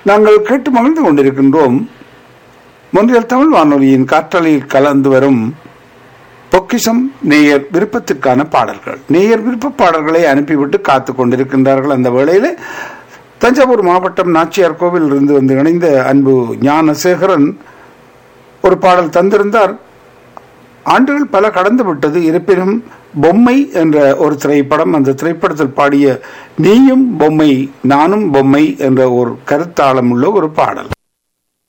நாங்கள் கேட்டு மகிழ்ந்து கொண்டிருக்கின்றோம் மொன்றியல் தமிழ் வானொலியின் காற்றலையில் கலந்து வரும் பொக்கிஷம் நேயர் விருப்பத்திற்கான பாடல்கள் நேயர் விருப்ப பாடல்களை அனுப்பிவிட்டு காத்து கொண்டிருக்கின்றார்கள் அந்த வேளையில் தஞ்சாவூர் மாவட்டம் நாச்சியார் கோவில் இருந்து வந்து இணைந்த அன்பு ஞானசேகரன் ஒரு பாடல் தந்திருந்தார் ஆண்டுகள் பல கடந்து விட்டது இருப்பினும் பொம்மை என்ற ஒரு திரைப்படம் அந்த திரைப்படத்தில் பாடிய நீயும் பொம்மை நானும் பொம்மை என்ற ஒரு கருத்தாளம் உள்ள ஒரு பாடல்